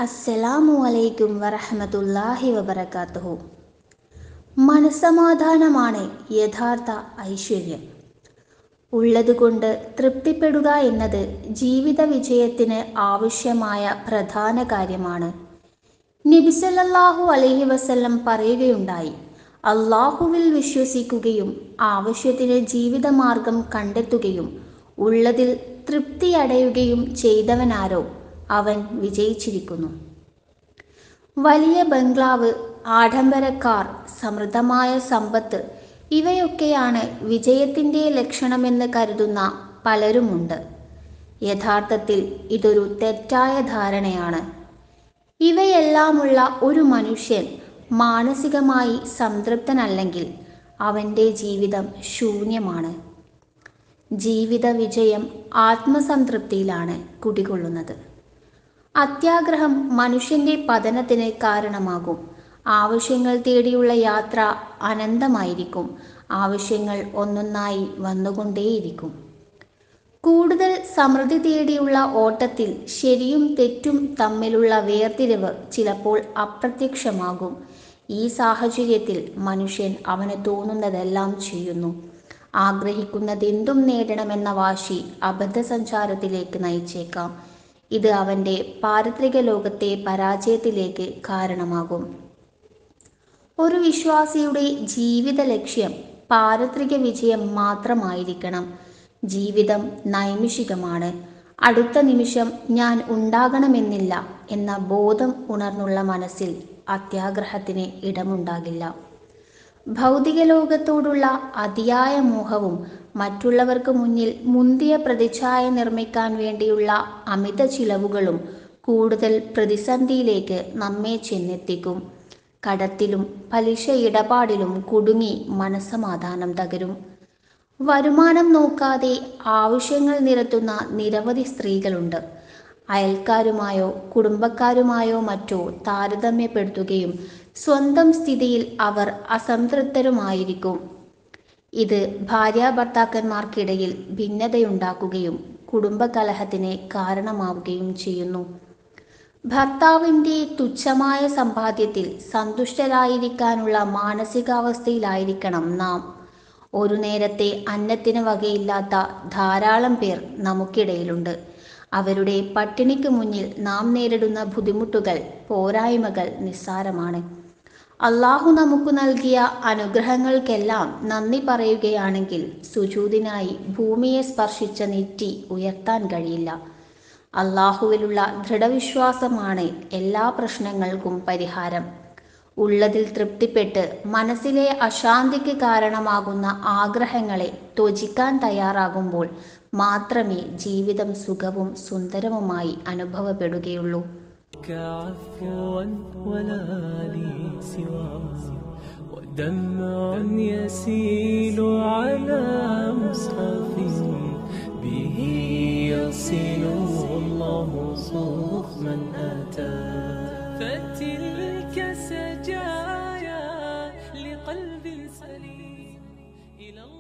അസ്സലാമു അലൈക്കും വറഹമത്തുല്ലാഹി വബർക്കാത്തുഹു മനസമാധാനമാണ് യഥാർത്ഥ ഐശ്വര്യം ഉള്ളതുകൊണ്ട് തൃപ്തിപ്പെടുക എന്നത് ജീവിത വിജയത്തിന് ആവശ്യമായ പ്രധാന കാര്യമാണ് നബിസല്ലാഹു അലൈഹി വസല്ലം പറയുകയുണ്ടായി അള്ളാഹുവിൽ വിശ്വസിക്കുകയും ആവശ്യത്തിന് ജീവിതമാർഗം കണ്ടെത്തുകയും ഉള്ളതിൽ തൃപ്തിയടയുകയും ചെയ്തവനാരോ അവൻ വിജയിച്ചിരിക്കുന്നു വലിയ ബംഗ്ലാവ് ആഡംബര കാർ സമൃദ്ധമായ സമ്പത്ത് ഇവയൊക്കെയാണ് വിജയത്തിൻ്റെ ലക്ഷണമെന്ന് കരുതുന്ന പലരുമുണ്ട് യഥാർത്ഥത്തിൽ ഇതൊരു തെറ്റായ ധാരണയാണ് ഇവയെല്ലാമുള്ള ഒരു മനുഷ്യൻ മാനസികമായി സംതൃപ്തനല്ലെങ്കിൽ അവൻ്റെ ജീവിതം ശൂന്യമാണ് ജീവിത വിജയം ആത്മസംതൃപ്തിയിലാണ് കുടികൊള്ളുന്നത് അത്യാഗ്രഹം മനുഷ്യന്റെ പതനത്തിന് കാരണമാകും ആവശ്യങ്ങൾ തേടിയുള്ള യാത്ര അനന്തമായിരിക്കും ആവശ്യങ്ങൾ ഒന്നൊന്നായി വന്നുകൊണ്ടേയിരിക്കും കൂടുതൽ സമൃദ്ധി തേടിയുള്ള ഓട്ടത്തിൽ ശരിയും തെറ്റും തമ്മിലുള്ള വേർതിരിവ് ചിലപ്പോൾ അപ്രത്യക്ഷമാകും ഈ സാഹചര്യത്തിൽ മനുഷ്യൻ അവന് തോന്നുന്നതെല്ലാം ചെയ്യുന്നു ആഗ്രഹിക്കുന്നതെന്തും നേടണമെന്ന വാശി അബദ്ധസഞ്ചാരത്തിലേക്ക് നയിച്ചേക്കാം ഇത് അവൻ്റെ പാരിത്രിക ലോകത്തെ പരാജയത്തിലേക്ക് കാരണമാകും ഒരു വിശ്വാസിയുടെ ജീവിത ലക്ഷ്യം പാരിത്രിക വിജയം മാത്രമായിരിക്കണം ജീവിതം നൈമിഷികമാണ് അടുത്ത നിമിഷം ഞാൻ ഉണ്ടാകണമെന്നില്ല എന്ന ബോധം ഉണർന്നുള്ള മനസ്സിൽ അത്യാഗ്രഹത്തിന് ഇടമുണ്ടാകില്ല ഭൗതിക ലോകത്തോടുള്ള അതിയായ മോഹവും മറ്റുള്ളവർക്ക് മുന്നിൽ മുന്തിയ പ്രതിച്ഛായ നിർമ്മിക്കാൻ വേണ്ടിയുള്ള അമിത ചിലവുകളും കൂടുതൽ പ്രതിസന്ധിയിലേക്ക് നമ്മെ ചെന്നെത്തിക്കും കടത്തിലും പലിശ ഇടപാടിലും കുടുങ്ങി മനസമാധാനം തകരും വരുമാനം നോക്കാതെ ആവശ്യങ്ങൾ നിരത്തുന്ന നിരവധി സ്ത്രീകളുണ്ട് അയൽക്കാരുമായോ കുടുംബക്കാരുമായോ മറ്റോ താരതമ്യപ്പെടുത്തുകയും സ്വന്തം സ്ഥിതിയിൽ അവർ അസംതൃപ്തരുമായിരിക്കും ഇത് ഭാര്യാഭർത്താക്കന്മാർക്കിടയിൽ ഭിന്നതയുണ്ടാക്കുകയും കുടുംബകലഹത്തിന് കാരണമാവുകയും ചെയ്യുന്നു ഭർത്താവിൻ്റെ തുച്ഛമായ സമ്പാദ്യത്തിൽ സന്തുഷ്ടരായിരിക്കാനുള്ള മാനസികാവസ്ഥയിലായിരിക്കണം നാം ഒരു നേരത്തെ അന്നത്തിന് വകയില്ലാത്ത ധാരാളം പേർ നമുക്കിടയിലുണ്ട് അവരുടെ പട്ടിണിക്ക് മുന്നിൽ നാം നേരിടുന്ന ബുദ്ധിമുട്ടുകൾ പോരായ്മകൾ നിസ്സാരമാണ് അള്ളാഹു നമുക്ക് നൽകിയ അനുഗ്രഹങ്ങൾക്കെല്ലാം നന്ദി പറയുകയാണെങ്കിൽ സുജൂതിനായി ഭൂമിയെ സ്പർശിച്ച നെറ്റി ഉയർത്താൻ കഴിയില്ല അള്ളാഹുവിലുള്ള ദൃഢവിശ്വാസമാണ് എല്ലാ പ്രശ്നങ്ങൾക്കും പരിഹാരം ഉള്ളതിൽ തൃപ്തിപ്പെട്ട് മനസ്സിലെ അശാന്തിക്ക് കാരണമാകുന്ന ആഗ്രഹങ്ങളെ ത്വജിക്കാൻ തയ്യാറാകുമ്പോൾ മാത്രമേ ജീവിതം സുഖവും സുന്ദരവുമായി അനുഭവപ്പെടുകയുള്ളൂ عفوا ولا لي سواه ودمع يسيل على مصحف به يصل الله صوف من أتى فتلك سجايا لقلب سليم إلى الله